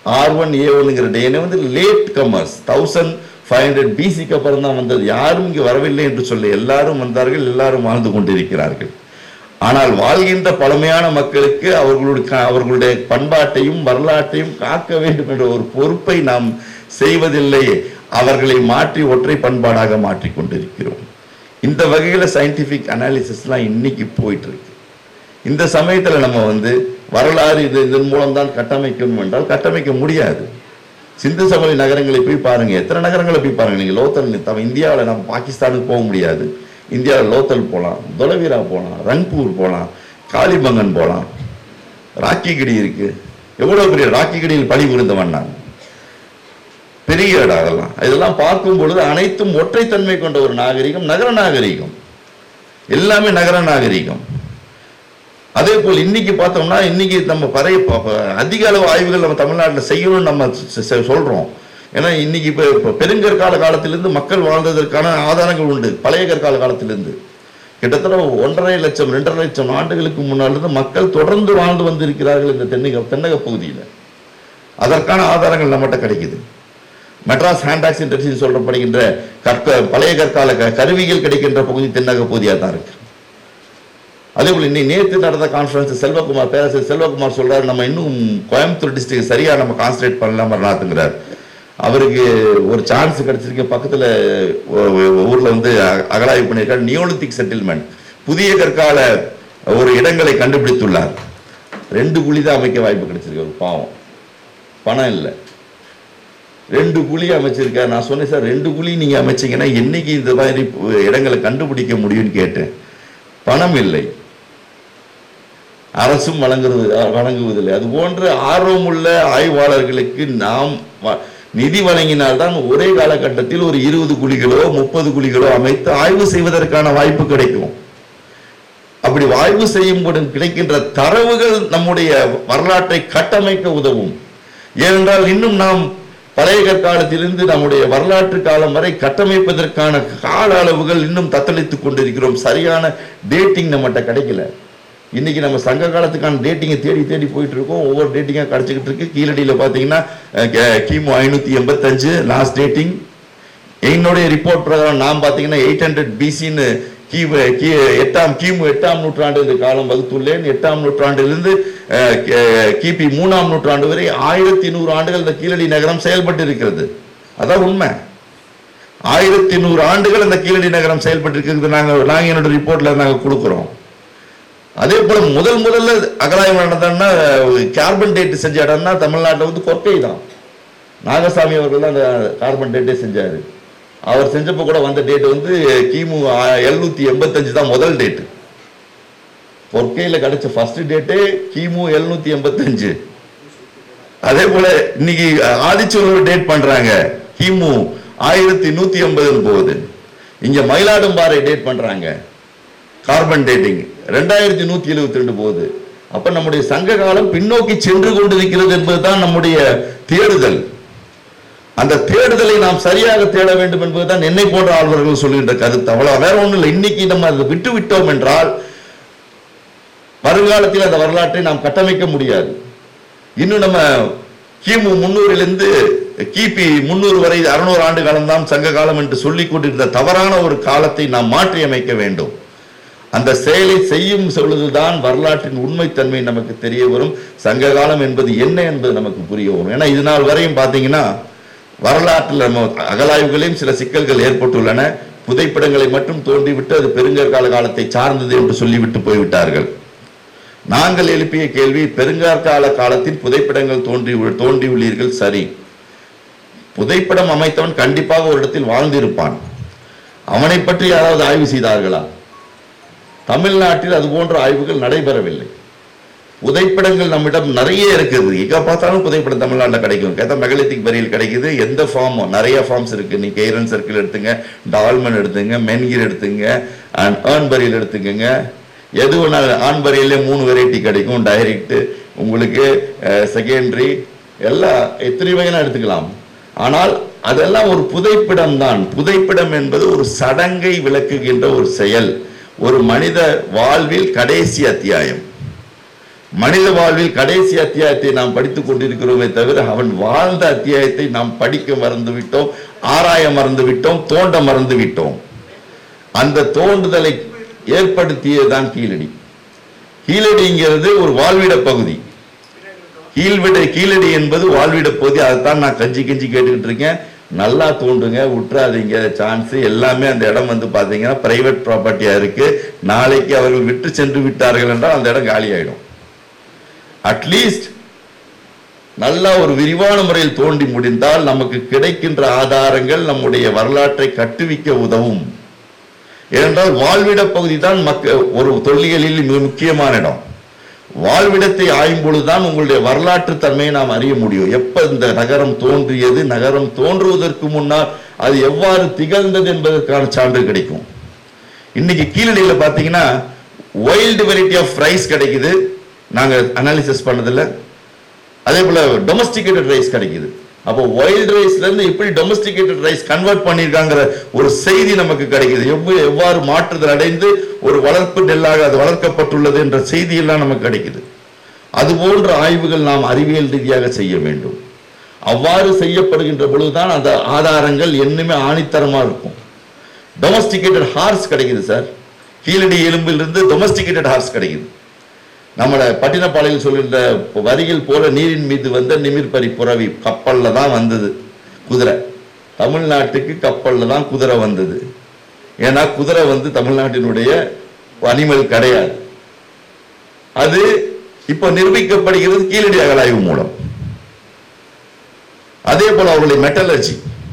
ஆர் ஒன் ஏ ஒன்னுங்கிற டிஎன்ஏ வந்து latecomers thousand five hundred பிசிக்கு அப்புறம் தான் வந்தது யாரும் இங்கு வரவில்லை என்று சொல்லி எல்லாரும் வந்தார்கள் எல்லாரும் வாழ்ந்து கொண்டிருக்கிறார்கள் ஆனால் வாழ்கின்ற பழமையான மக்களுக்கு அவர்களுடைய அவர்களுடைய பண்பாட்டையும் வரலாற்றையும் காக்க வேண்டும் என்ற ஒரு பொறுப்பை நாம் செய்வதில்லை அவர்களை மாற்றி ஒற்றை பண்பாடாக மாற்றி கொண்டிருக்கிறோம் இந்த வகையில் சயின்டிஃபிக் அனாலிசிஸ்லாம் இன்னைக்கு போயிட்டு இருக்கு இந்த சமயத்தில் நம்ம வந்து வரலாறு இது இதன் மூலம் தான் கட்டமைக்கணும் என்றால் கட்டமைக்க முடியாது சிந்து சமவெளி நகரங்களை போய் பாருங்க எத்தனை நகரங்களை போய் பாருங்க நீங்க லோத்தல் தவிர இந்தியாவில் நம்ம பாகிஸ்தானுக்கு போக முடியாது இந்தியாவில் லோத்தல் போகலாம் தொலைவீரா போகலாம் ரங்பூர் போகலாம் காளிபங்கன் போகலாம் ராக்கிகிடி இருக்கு எவ்வளவு பெரிய ராக்கிகிடியில் பணி புரிந்தவன் நான் பெரிய இடம் அதெல்லாம் இதெல்லாம் பார்க்கும் பொழுது அனைத்தும் ஒற்றைத்தன்மை கொண்ட ஒரு நாகரிகம் நகர நாகரிகம் எல்லாமே நகர நாகரிகம் அதே போல் இன்னைக்கு பார்த்தோம்னா இன்னைக்கு நம்ம பறைய ப- ப- அதிக அளவு ஆய்வுகள் நம்ம தமிழ்நாட்டில் செய்யணும்னு நம்ம செ- செ- சொல்றோம் ஏன்னா இன்னைக்கு இப்போ இப்போ பெருங்கற்கால காலத்திலிருந்து மக்கள் வாழ்ந்ததற்கான ஆதாரங்கள் உண்டு பழைய கற்கால காலத்திலிருந்து கிட்டத்தட்ட ஒன்றரை லட்சம் ரெண்டரை லட்சம் ஆண்டுகளுக்கு முன்னால் இருந்து மக்கள் தொடர்ந்து வாழ்ந்து வந்திருக்கிறார்கள் இந்த தென்னக தென்னக பகுதியில் அதற்கான ஆதாரங்கள் நம்மகிட்ட கிடைக்குது மெட்ராஸ் ஹேண்டாக்ஸ் இண்டஸ்ட்ரி சொல்லப்படுகின்ற கற்க பழைய கற்கால க- கருவிகள் கிடைக்கின்ற பகுதி தென்னக பகுதியாக தான் இருக்கு அதே போல இன்னைக்கு நேற்று நடந்த கான்ஃபரன்ஸ் செல்வகுமார் பேராசிரியர் செல்வகுமார் சொல்றாரு நம்ம இன்னும் கோயம்புத்தூர் டிஸ்ட்ரிக்ட் சரியா நம்ம கான்சன்ட்ரேட் பண்ணலாம் மரணாத்துங்கிறார் அவருக்கு ஒரு சான்ஸ் கிடைச்சிருக்கு பக்கத்துல ஒ- ஒ- ஊர்ல வந்து அ- அகழாய்வு பண்ணியிருக்காரு நியோலித்திக் செட்டில்மெண்ட் புதிய கற்கால ஒரு இடங்களை கண்டுபிடித்துள்ளார் ரெண்டு குழி தான் அமைக்க வாய்ப்பு கிடைச்சிருக்கு ஒரு பாவம் பணம் இல்லை ரெண்டு குழி அமைச்சிருக்காரு நான் சொன்னேன் சார் ரெண்டு குழி நீங்க அமைச்சீங்கன்னா என்னைக்கு இந்த மாதிரி இடங்களை கண்டுபிடிக்க முடியும்னு கேட்டேன் பணம் இல்லை அரசும் வழங்குறது வழங்குவதில்லை அது போன்ற ஆர்வமுள்ள ஆய்வாளர்களுக்கு நாம் வ- நிதி வழங்கினால்தான் ஒரே காலகட்டத்தில் ஒரு இருபது குழிகளோ முப்பது குழிகளோ அமைத்து ஆய்வு செய்வதற்கான வாய்ப்பு கிடைக்கும் அப்படி ஆய்வு செய்யும் போது கிடைக்கின்ற தரவுகள் நம்முடைய வரலாற்றை கட்டமைக்க உதவும் ஏனென்றால் இன்னும் நாம் பழைய கற்காலத்திலிருந்து நம்முடைய வரலாற்று காலம் வரை கட்டமைப்பதற்கான கால அளவுகள் இன்னும் தத்தளித்துக் கொண்டிருக்கிறோம் சரியான டேட்டிங் நம்மகிட்ட கிடைக்கல இன்னைக்கு நம்ம சங்க காலத்துக்கான டேட்டிங்கை தேடி தேடி போயிட்டு இருக்கோம் ஒவ்வொரு டேட்டிங்காக கிடைச்சிக்கிட்டு இருக்கு கீழடியில் பார்த்தீங்கன்னா அஹ், கி- கிமு ஐநூற்றி எண்பத்தஞ்சு லாஸ்ட் டேட்டிங் என்னுடைய ரிப்போர்ட் பிரகாரம் நான் பார்த்தீங்கன்னா எயிட் ஹண்ட்ரட் பிசின்னு கி கி எட்டாம் கிமு எட்டாம் நூற்றாண்டு இந்த காலம் வகுத்துள்ளேன் எட்டாம் நூற்றாண்டிலிருந்து அஹ், கி- கிபி மூணாம் நூற்றாண்டு வரை ஆயிரத்தி நூறு ஆண்டுகள் இந்த கீழடி நகரம் செயல்பட்டு இருக்கிறது அதான் உண்மை ஆயிரத்தி நூறு ஆண்டுகள் அந்த கீழடி நகரம் செயல்பட்டு இருக்கிறது நாங்கள் நாங்கள் என்னோட ரிப்போர்ட்ல நாங்கள் கொடுக்குறோம் அதே போல முதல் முதல்ல அகலாய்வு நடந்தோம்னா கார்பன் டேட் செஞ்ச இடம்னா தமிழ்நாட்டில் வந்து கொற்கை தான் நாகசாமி அவர்கள் தான் அந்த கார்பன் டேட்டே செஞ்சாரு அவர் செஞ்சப்போ கூட வந்த டேட் வந்து கிமு எழுநூத்தி எண்பத்தஞ்சு தான் முதல் டேட்டு பொற்கையில் கிடைச்ச ஃபர்ஸ்ட் டேட்டே கிமு எழுநூத்தி எண்பத்தஞ்சு அதே போல இன்னைக்கு ஆதிச்சூர் டேட் பண்றாங்க கிமு ஆயிரத்தி நூத்தி எண்பதுன்னு போகுது இங்க மயிலாடும்பாறை டேட் பண்றாங்க கார்பன் டேட்டிங் ரெண்டாயிரத்தி நூத்தி எழுபத்தி ரெண்டு போகுது அப்ப நம்முடைய சங்க காலம் பின்னோக்கி சென்று கொண்டிருக்கிறது என்பதுதான் நம்முடைய தேடுதல் அந்த தேடுதலை நாம் சரியாக தேட வேண்டும் என்பதுதான் என்னை போன்ற ஆழ்வர்கள் சொல்லுகின்ற கருத்து அவ்வளவு வேற ஒண்ணும் இல்லை இன்னைக்கு நம்ம அதை விட்டு விட்டோம் என்றால் வருங்காலத்தில் அந்த வரலாற்றை நாம் கட்டமைக்க முடியாது இன்னும் நம்ம கிமு முன்னூறிலிருந்து கிபி முன்னூறு வரை அறுநூறு ஆண்டு காலம்தான் சங்க காலம் என்று சொல்லிக் கொண்டிருந்த தவறான ஒரு காலத்தை நாம் மாற்றி அமைக்க வேண்டும் அந்த செயலை செய்யும் பொழுதுதான் வரலாற்றின் உண்மைத்தன்மை நமக்கு தெரிய வரும் சங்க காலம் என்பது என்ன என்பது நமக்கு புரிய வரும் ஏன்னா இது நாள் வரையும் பார்த்தீங்கன்னா வரலாற்றில் நம்ம அகலாய்வுகளையும் சில சிக்கல்கள் ஏற்பட்டுள்ளன புதைப்படங்களை மட்டும் தோண்டிவிட்டு அது பெருங்கற்கால காலத்தை சார்ந்தது என்று சொல்லிவிட்டு போய்விட்டார்கள் நாங்கள் எழுப்பிய கேள்வி பெருங்காற்கால காலத்தில் புதைப்படங்கள் தோன்றி தோண்டியுள்ளீர்கள் சரி புதைப்படம் அமைத்தவன் கண்டிப்பாக ஒரு இடத்தில் வாழ்ந்திருப்பான் அவனை பற்றி யாராவது ஆய்வு செய்தார்களா தமிழ்நாட்டில் அது போன்ற ஆய்வுகள் நடைபெறவில்லை புதைப்படங்கள் நம்மிடம் நிறைய இருக்குது எங்க பார்த்தாலும் புதைப்படம் தமிழ்நாட்டில் கிடைக்கும் கேட்டா மெகலித்திக் பரியல் கிடைக்குது எந்த ஃபார்ம் நிறைய ஃபார்ம்ஸ் இருக்கு நீ கெய்ரன் சர்க்கிள் எடுத்துங்க டால்மன் எடுத்துங்க மென்கிர் எடுத்துங்க அண்ட் ஏர்ன் பரியல் எடுத்துக்கங்க எது வேணாலும் ஆண் பரியல்லே மூணு வெரைட்டி கிடைக்கும் டைரக்ட் உங்களுக்கு செகண்டரி எல்லாம் எத்தனை வகையான எடுத்துக்கலாம் ஆனால் அதெல்லாம் ஒரு புதைப்பிடம் தான் புதைப்பிடம் என்பது ஒரு சடங்கை விளக்குகின்ற ஒரு செயல் ஒரு மனித வாழ்வில் கடைசி அத்தியாயம் மனித வாழ்வில் கடைசி அத்தியாயத்தை நாம் படித்துக் கொண்டிருக்கிறோமே தவிர அவன் வாழ்ந்த அத்தியாயத்தை நாம் படிக்க மறந்து விட்டோம் ஆராய மறந்து விட்டோம் தோண்ட மறந்து விட்டோம் அந்த தோண்டுதலை ஏற்படுத்தியதுதான் கீழடி கீழடிங்கிறது ஒரு வாழ்விட பகுதி கீழ்விட கீழடி என்பது வாழ்விட பகுதி அதைத்தான் நான் கஞ்சி கஞ்சி கேட்டுக்கிட்டு இருக்கேன் நல்லா தோண்டுங்க விட்டுறாதீங்க சான்ஸ் எல்லாமே அந்த இடம் வந்து பாத்தீங்கன்னா பிரைவேட் ப்ராப்பர்ட்டியா இருக்கு நாளைக்கு அவர்கள் விட்டு சென்று விட்டார்கள் என்றால் அந்த இடம் காலி ஆயிடும் அட்லீஸ்ட் நல்லா ஒரு விரிவான முறையில் தோண்டி முடிந்தால் நமக்கு கிடைக்கின்ற ஆதாரங்கள் நம்முடைய வரலாற்றை கட்டுவிக்க உதவும் ஏனென்றால் வாழ்விட பகுதி தான் மக்க ஒரு தொல்லியலில் மிக முக்கியமான இடம் வாழ்விடத்தை ஆயும் பொழுதுதான் உங்களுடைய வரலாற்று தன்மையை நாம் அறிய முடியும் எப்ப இந்த நகரம் தோன்றியது நகரம் தோன்றுவதற்கு முன்னால் அது எவ்வாறு திகழ்ந்தது என்பதற்கான சான்று கிடைக்கும் இன்னைக்கு கீழடியில பாத்தீங்கன்னா வைல்டு வெரைட்டி ஆஃப் ரைஸ் கிடைக்குது நாங்க அனாலிசிஸ் பண்ணதில்ல அதே போல டொமஸ்டிகேட்டட் ரைஸ் கிடைக்குது அப்போ வைல்ட் ரைஸ்ல இருந்து எப்படி டொமஸ்டிகேட்டட் ரைஸ் கன்வெர்ட் பண்ணிருக்காங்கிற ஒரு செய்தி நமக்கு கிடைக்குது எவ்வ- எவ்வாறு மாற்றுதல் அடைந்து ஒரு வளர்ப்பு நெல்லாக அது வளர்க்கப்பட்டுள்ளது என்ற செய்தி எல்லாம் நமக்கு கிடைக்குது அது போன்ற ஆய்வுகள் நாம் அறிவியல் ரீதியாக செய்ய வேண்டும் அவ்வாறு செய்யப்படுகின்ற பொழுதுதான் அந்த ஆதாரங்கள் என்னுமே ஆணித்தரமா இருக்கும் டொமஸ்டிகேட்டட் ஹார்ஸ் கிடைக்குது சார் கீழடி எலும்பிலிருந்து டொமஸ்டிகேட்டட் ஹார்ஸ் கிடைக்குது நம்மள பட்டினப்பாளையில் சொல்கின்ற வரியில் போல நீரின் மீது வந்த நிமிர்பரி புறவி கப்பல்ல தான் வந்தது குதிரை தமிழ்நாட்டுக்கு கப்பல்ல தான் குதிரை வந்தது ஏன்னா குதிரை வந்து தமிழ்நாட்டினுடைய அனிமல் கிடையாது அது இப்ப நிரூபிக்கப்படுகிறது கீழடி அகலாய்வு மூலம் அதே போல அவருடைய மெட்டலர்ஜி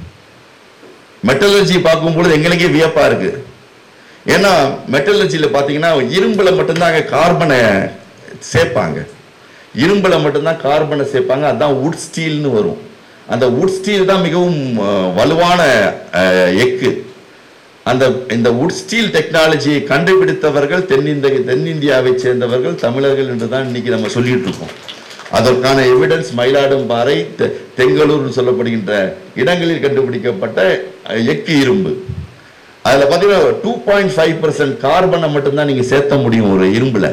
மெட்டலர்ஜி பார்க்கும்பொழுது எங்களுக்கே வியப்பா இருக்கு ஏன்னா மெட்டலர்ஜியில பாத்தீங்கன்னா இரும்புல மட்டும்தான் அங்க கார்பனை சேர்ப்பாங்க இரும்புல மட்டும்தான் கார்பனை சேர்ப்பாங்க அதான் உட் ஸ்டீல்னு வரும் அந்த உட் ஸ்டீல் தான் மிகவும் அஹ், வலுவான அஹ், எக்கு அந்த இந்த உட் ஸ்டீல் டெக்னாலஜியை கண்டுபிடித்தவர்கள் தென்னிந்திய தென்னிந்தியாவை சேர்ந்தவர்கள் தமிழர்கள் என்று தான் இன்னைக்கு நம்ம சொல்லிட்டு இருக்கோம் அதற்கான எவிடன்ஸ் மயிலாடும்பாறை தெ- தெங்களூர்னு சொல்லப்படுகின்ற இடங்களில் கண்டுபிடிக்கப்பட்ட அஹ், எக்கு இரும்பு அதுல பாத்தீங்கன்னா டூ பாயிண்ட் ஃபைவ் பர்சன்ட் கார்பனை மட்டும்தான் நீங்க சேர்த்த முடியும் ஒரு இரும்புல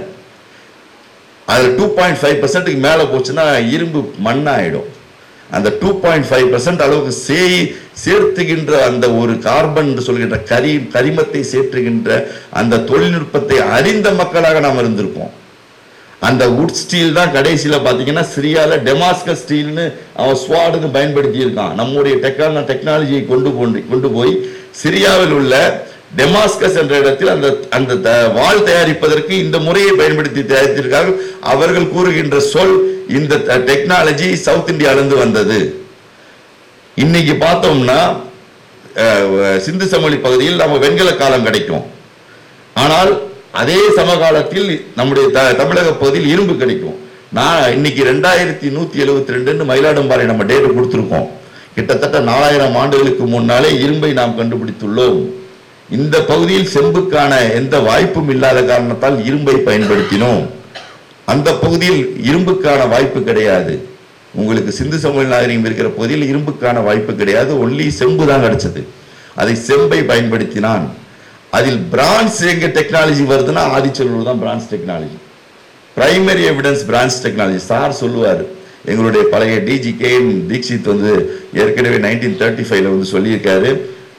அதுல டூ பாயிண்ட் ஃபைவ் பர்சன்ட்டுக்கு மேல போச்சுன்னா இரும்பு மண்ணாயிடும் அந்த டூ பாயிண்ட் ஃபைவ் பர்சன்ட் அளவுக்கு சேய் சேர்த்துகின்ற அந்த ஒரு கார்பன் என்று சொல்கின்ற கரி கரிமத்தை சேர்த்துகின்ற அந்த தொழில்நுட்பத்தை அறிந்த மக்களாக நாம் இருந்திருப்போம் அந்த உட் ஸ்டீல் தான் கடைசியில பாத்தீங்கன்னா சிரியால டெமாஸ்கஸ் ஸ்டீல்னு அவன் ஸ்வாடுன்னு பயன்படுத்தி இருக்கான் நம்முடைய டெக்னா டெக்னாலஜியை கொண்டு கொண்டு கொண்டு போய் சிரியாவில் உள்ள டெமாஸ்கஸ் என்ற இடத்தில் அந்த அந்த த- வாள் தயாரிப்பதற்கு இந்த முறையை பயன்படுத்தி தயாரித்திருக்கார்கள் அவர்கள் கூறுகின்ற சொல் இந்த டெக்னாலஜி சவுத் இந்தியாவிலிருந்து வந்தது இன்னைக்கு பார்த்தோம்னா அஹ், சிந்து சமவெளி பகுதியில் நம்ம வெண்கல காலம் கிடைக்கும் ஆனால் அதே சமகாலத்தில் நம்முடைய த- தமிழக பகுதியில் இரும்பு கிடைக்கும் நான் இன்னைக்கு ரெண்டாயிரத்தி நூத்தி எழுபத்தி ரெண்டுன்னு மயிலாடும்பாறை நம்ம டேட் கொடுத்துருக்கோம் கிட்டத்தட்ட நாலாயிரம் ஆண்டுகளுக்கு முன்னாலே இரும்பை நாம் கண்டுபிடித்துள்ளோம் இந்த பகுதியில் செம்புக்கான எந்த வாய்ப்பும் இல்லாத காரணத்தால் இரும்பை பயன்படுத்தினோம் அந்த பகுதியில் இரும்புக்கான வாய்ப்பு கிடையாது உங்களுக்கு சிந்து சமவெளி நாகரிகம் இருக்கிற பகுதியில் இரும்புக்கான வாய்ப்பு கிடையாது ஒன்லி செம்பு தான் கிடைச்சது அதை செம்பை பயன்படுத்தினான் அதில் பிரான்ஸ் எங்க டெக்னாலஜி வருதுன்னா ஆதிச்சலூர் தான் bronze technology primary evidence bronze technology sir சொல்லுவார் எங்களுடைய பழைய டிஜி கே தீக்ஷித் வந்து ஏற்கனவே நைன்டீன் தேர்ட்டி ஃபைவ்ல வந்து சொல்லியிருக்காரு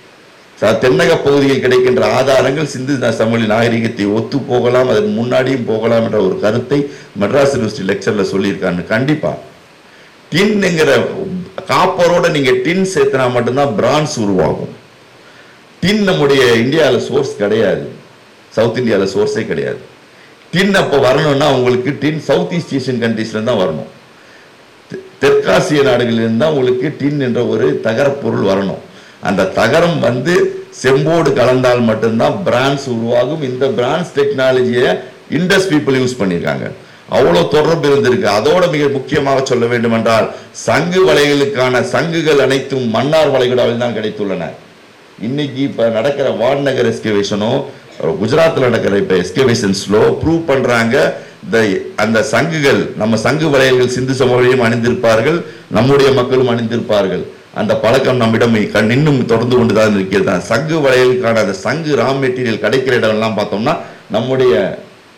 ச- தென்னக பகுதியில் கிடைக்கின்ற ஆதாரங்கள் சிந்து ந- சமவெளி நாகரிகத்தை ஒத்து போகலாம் அதற்கு முன்னாடியும் போகலாம் என்ற ஒரு கருத்தை மெட்ராஸ் யூனிவர்சிட்டி லெக்சர்ல சொல்லியிருக்காங்க கண்டிப்பா டின்ங்கிற காப்பரோட நீங்க டின் சேர்த்தனா மட்டும்தான் பிரான்ஸ் உருவாகும் டின் நம்முடைய இந்தியாவில் சோர்ஸ் கிடையாது சவுத் இந்தியாவில் சோர்ஸே கிடையாது டின் அப்போ வரணும்னா உங்களுக்கு டின் சவுத் ஈஸ்ட் ஏஷியன் கண்ட்ரீஸ்ல தான் வரணும் தெ- தெற்காசிய நாடுகளிலிருந்து தான் உங்களுக்கு டின் என்ற ஒரு தகரப் பொருள் வரணும் அந்த தகரம் வந்து செம்போடு கலந்தால் மட்டும்தான் பிரான்ஸ் உருவாகும் இந்த பிரான்ஸ் டெக்னாலஜியை இண்டஸ் பீப்புள் யூஸ் பண்ணியிருக்காங்க அவ்வளோ தொடர்பு இருந்திருக்கு அதோட மிக முக்கியமாக சொல்ல வேண்டும் என்றால் சங்கு வலைகளுக்கான சங்குகள் அனைத்தும் மன்னார் வளைகுடாவில் தான் கிடைத்துள்ளன இன்னைக்கு இப்ப நடக்கிற வாட்நகர் எஸ்கவேஷனோ குஜராத்ல நடக்கிற இப்ப எஸ்கவேஷன்ஸ்லோ ப்ரூவ் பண்றாங்க இந்த அந்த சங்குகள் நம்ம சங்கு வளையல்கள் சிந்து சமவெளியும் அணிந்திருப்பார்கள் நம்முடைய மக்களும் அணிந்திருப்பார்கள் அந்த பழக்கம் நம்மிடம் கண் இன்னும் தொடர்ந்து கொண்டுதான் இருக்கிறது அந்த சங்கு வளையலுக்கான அந்த சங்கு ரா மெட்டீரியல் கிடைக்கிற இடம்லாம் பார்த்தோம்னா நம்முடைய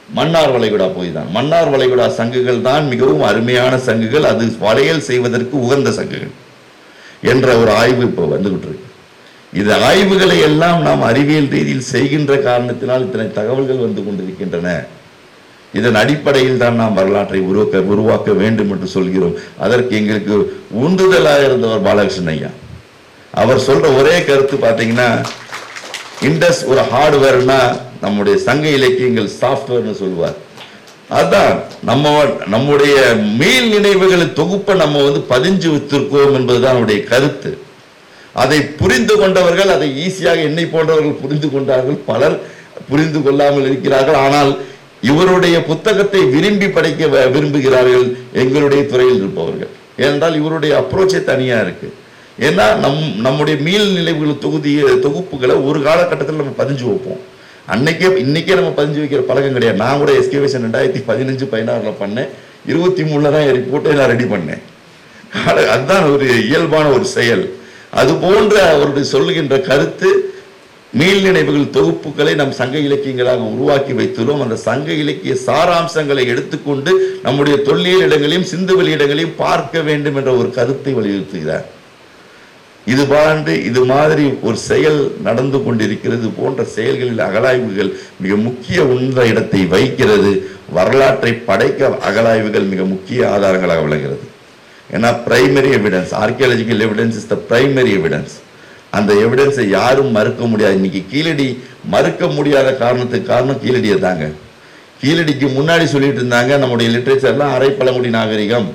மன்னார் வளைகுடா போய் தான் மன்னார் வளைகுடா சங்குகள் தான் மிகவும் அருமையான சங்குகள் அது வளையல் செய்வதற்கு உகந்த சங்குகள் என்ற ஒரு ஆய்வு இப்போ வந்துகிட்டு இருக்கு இது ஆய்வுகளை எல்லாம் நாம் அறிவியல் ரீதியில் செய்கின்ற காரணத்தினால் இத்தனை தகவல்கள் வந்து கொண்டிருக்கின்றன இதன் அடிப்படையில் தான் நாம் வரலாற்றை உருவாக்க உருவாக்க வேண்டும் என்று சொல்கிறோம் அதற்கு எங்களுக்கு உந்துதலாக இருந்தவர் பாலகிருஷ்ணன் ஐயா அவர் சொல்ற ஒரே கருத்து பார்த்தீங்கன்னா இண்டஸ் ஒரு ஹார்ட்வேர்னா நம்முடைய சங்க இலக்கியங்கள் சாஃப்ட்வேர்னு சொல்லுவார் அதான் நம்ம நம்முடைய மீள் நினைவுகளை தொகுப்பை நம்ம வந்து பதிஞ்சு வைத்திருக்கோம் என்பதுதான் அவருடைய கருத்து அதை புரிந்து கொண்டவர்கள் அதை ஈஸியாக என்னை போன்றவர்கள் புரிந்து கொண்டார்கள் பலர் புரிந்து கொள்ளாமல் இருக்கிறார்கள் ஆனால் இவருடைய புத்தகத்தை விரும்பி படிக்க வ- விரும்புகிறார்கள் எங்களுடைய துறையில் இருப்பவர்கள் ஏனென்றால் இவருடைய அப்ரோச்சே தனியா இருக்கு ஏன்னா நம் நம்முடைய மீள் நிலைவுகள் தொகுதி தொகுப்புகளை ஒரு காலகட்டத்தில் நம்ம பதிஞ்சு வைப்போம் அன்னைக்கே இன்னைக்கே நம்ம பதிஞ்சு வைக்கிற பழக்கம் கிடையாது நான் கூட எஸ்கேவேஷன் ரெண்டாயிரத்தி பதினஞ்சு பதினாறுல பண்ணேன் இருபத்தி மூணுல தான் என் ரிப்போர்ட்டை நான் ரெடி பண்ணேன் ஆனா, அதுதான் ஒரு இயல்பான ஒரு செயல் அது போன்ற அவருடைய சொல்லுகின்ற கருத்து மீள் நினைவுகள் தொகுப்புகளை நம் சங்க இலக்கியங்களாக உருவாக்கி வைத்துள்ளோம் அந்த சங்க இலக்கிய சாராம்சங்களை எடுத்துக்கொண்டு நம்முடைய தொல்லியல் இடங்களையும் சிந்துவெளி இடங்களையும் பார்க்க வேண்டும் என்ற ஒரு கருத்தை வலியுறுத்துகிறார் இது பாண்டு இது மாதிரி ஒரு செயல் நடந்து கொண்டிருக்கிறது போன்ற செயல்களில் அகலாய்வுகள் மிக முக்கிய உந்த இடத்தை வைக்கிறது வரலாற்றை படைக்க அகலாய்வுகள் மிக முக்கிய ஆதாரங்களாக விளங்குகிறது ஏன்னா primary evidence archaeological evidence is the primary evidence அந்த எவிடன்ஸை யாரும் மறுக்க முடியாது இன்னைக்கு கீழடி மறுக்க முடியாத காரணத்துக்கு காரணம் கீழடியை தாங்க கீழடிக்கு முன்னாடி சொல்லிட்டு இருந்தாங்க நம்முடைய லிட்ரேச்சர்லாம் அரை பழங்குடி நாகரிகம்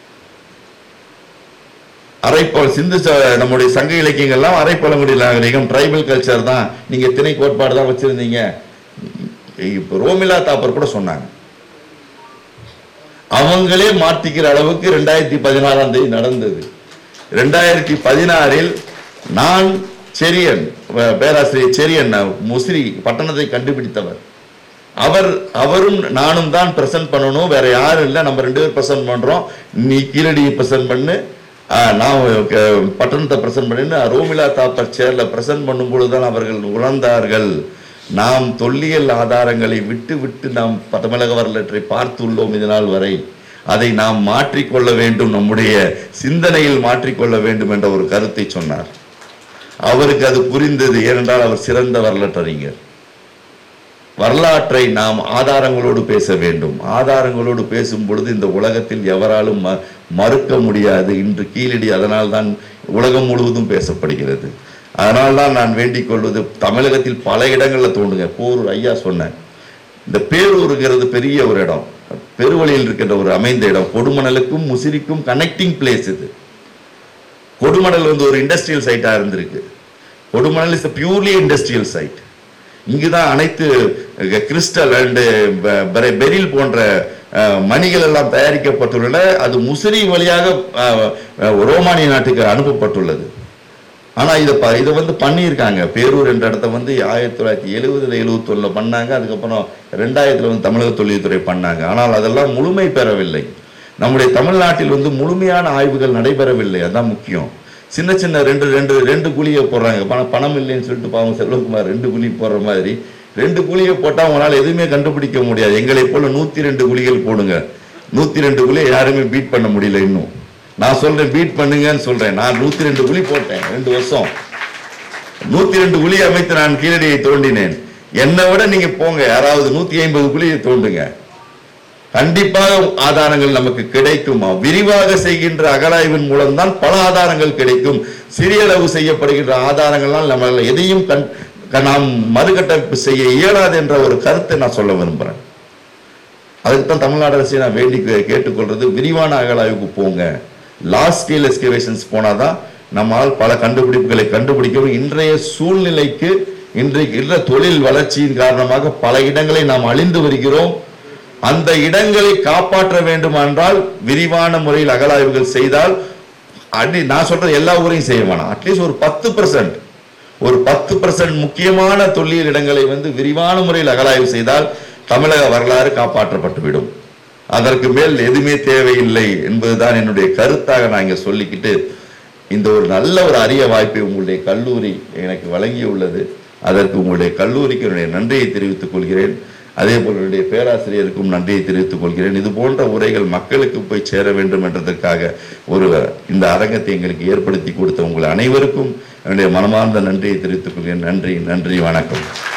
அரைப்ப சிந்து ச- நம்முடைய சங்க இலக்கியங்கள்லாம் அரைப்பழங்குடி நாகரிகம் ட்ரைபல் கல்ச்சர் தான் நீங்க திணை கோட்பாடு தான் வச்சிருந்தீங்க இப்போ ரோமிலா தாப்பர் கூட சொன்னாங்க அவங்களே மாத்திக்கிற அளவுக்கு ரெண்டாயிரத்தி பதினாறாம் தேதி நடந்தது ரெண்டாயிரத்தி பதினாறில் நான் செரியன் வ- பேராசிரியர் செரியன் முசிறி பட்டணத்தை கண்டுபிடித்தவர் அவர் அவரும் நானும் தான் பிரசன்ட் பண்ணணும் வேற யாரும் இல்லை நம்ம ரெண்டு பேரும் பிரசன்ட் பண்றோம் நீ கீழடியை பிரசன்ட் பண்ணு ஆ, நான் க- பட்டணத்தை பிரசன்ட் பண்ணின்னு ரோமிலா தாப்பர் சேர்ல பிரசன்ட் பண்ணும் பொழுதுதான் அவர்கள் உணர்ந்தார்கள் நாம் தொல்லியல் ஆதாரங்களை விட்டு விட்டு நாம் தமிழக வரலாற்றை பார்த்துள்ளோம் இதனால் வரை அதை நாம் மாற்றிக்கொள்ள வேண்டும் நம்முடைய சிந்தனையில் மாற்றிக்கொள்ள வேண்டும் என்ற ஒரு கருத்தை சொன்னார் அவருக்கு அது புரிந்தது ஏனென்றால் அவர் சிறந்த வரலாற்றறிஞர் வரலாற்றை நாம் ஆதாரங்களோடு பேச வேண்டும் ஆதாரங்களோடு பேசும் பொழுது இந்த உலகத்தில் எவராலும் ம- மறுக்க முடியாது இன்று கீழடி அதனால் தான் உலகம் முழுவதும் பேசப்படுகிறது அதனால் தான் நான் வேண்டிக் கொள்வது தமிழகத்தில் பல இடங்களில் தோண்டுங்க போரூர் ஐயா சொன்னேன் இந்த பேரூருங்கிறது பெரிய ஒரு இடம் பெருவழியில் இருக்கின்ற ஒரு அமைந்த இடம் கொடுமணலுக்கும் முசிறிக்கும் கனெக்டிங் பிளேஸ் இது கொடுமணல் வந்து ஒரு இண்டஸ்ட்ரியல் சைட்டா இருந்திருக்கு Kodumanal is purely industrial site இங்குதான் அனைத்து கிறிஸ்டல் அண்டு பெரில் போன்ற அஹ், மணிகள் எல்லாம் தயாரிக்கப்பட்டுள்ளன அது முசிறி வழியாக அஹ், அஹ், ரோமானிய நாட்டுக்கு அனுப்பப்பட்டுள்ளது ஆனா இதை ப இதை வந்து பண்ணியிருக்காங்க பேரூர் என்ற இடத்த வந்து ஆயிரத்தி தொள்ளாயிரத்தி எழுபதுல எழுபத்தொன்னுல பண்ணாங்க அதுக்கப்புறம் ரெண்டாயிரத்துல வந்து தமிழக தொழில்துறை பண்ணாங்க ஆனால் அதெல்லாம் முழுமை பெறவில்லை நம்முடைய தமிழ்நாட்டில் வந்து முழுமையான ஆய்வுகள் நடைபெறவில்லை அதான் முக்கியம் சின்ன சின்ன ரெண்டு ரெண்டு ரெண்டு குழியை போடுறாங்க பணம் பணம் இல்லைன்னு சொல்லிட்டு பாவம் செல்வகுமார் ரெண்டு குழி போடுற மாதிரி ரெண்டு குழியை போட்டால் அவங்களால எதுவுமே கண்டுபிடிக்க முடியாது எங்களை போல நூத்தி ரெண்டு குழிகள் போடுங்க நூத்தி ரெண்டு குழியை யாருமே பீட் பண்ண முடியல இன்னும் நான் சொல்றேன் பீட் பண்ணுங்கன்னு சொல்றேன் நான் நூத்தி ரெண்டு குழி போட்டேன் ரெண்டு வருஷம் நூத்தி ரெண்டு குழி அமைத்து நான் கீழடியை தோண்டினேன் என்னை விட நீங்க போங்க யாராவது நூத்தி ஐம்பது குழியை தோண்டுங்க கண்டிப்பாக ஆதாரங்கள் நமக்கு கிடைக்கும் விரிவாக செய்கின்ற அகலாய்வின் மூலம்தான் பல ஆதாரங்கள் கிடைக்கும் சிறிய அளவு செய்யப்படுகின்ற ஆதாரங்களால் நம்ம எதையும் கண் க- நாம் மறுகட்டமைப்பு செய்ய இயலாது என்ற ஒரு கருத்தை நான் சொல்ல விரும்புறேன் அதுக்கு தான் தமிழ்நாடு அரசை நான் வேண்டி கே- கேட்டுக்கொள்றது விரிவான அகலாய்வுக்கு போங்க லாஸ்ட் ஸ்கேல் எஸ்கவேஷன்ஸ் போனாதான் நம்மால் பல கண்டுபிடிப்புகளை கண்டுபிடிக்கவும் இன்றைய சூழ்நிலைக்கு இன்றைக்கு இருக்கிற தொழில் வளர்ச்சியின் காரணமாக பல இடங்களை நாம் அழிந்து வருகிறோம் அந்த இடங்களை காப்பாற்ற வேண்டுமென்றால் விரிவான முறையில் அகலாய்வுகள் செய்தால் அடி நான் சொல்றது எல்லா ஊரையும் செய்ய வேணாம் அட்லீஸ்ட் ஒரு பத்து பர்சன்ட் ஒரு பத்து பர்சன்ட் முக்கியமான தொல்லியல் இடங்களை வந்து விரிவான முறையில் அகலாய்வு செய்தால் தமிழக வரலாறு காப்பாற்றப்பட்டுவிடும் அதற்கு மேல் எதுவுமே தேவையில்லை என்பதுதான் என்னுடைய கருத்தாக நான் இங்க சொல்லிக்கிட்டு இந்த ஒரு நல்ல ஒரு அரிய வாய்ப்பை உங்களுடைய கல்லூரி எனக்கு வழங்கியுள்ளது அதற்கு உங்களுடைய கல்லூரிக்கு என்னுடைய நன்றியை தெரிவித்துக் கொள்கிறேன் அதே போல் என்னுடைய பேராசிரியருக்கும் நன்றியை தெரிவித்துக் கொள்கிறேன் இது போன்ற உரைகள் மக்களுக்கு போய் சேர வேண்டும் என்றதற்காக ஒரு இந்த அரங்கத்தை எங்களுக்கு ஏற்படுத்தி கொடுத்த உங்கள் அனைவருக்கும் என்னுடைய மனமார்ந்த நன்றியை தெரிவித்துக் கொள்கிறேன் நன்றி நன்றி வணக்கம்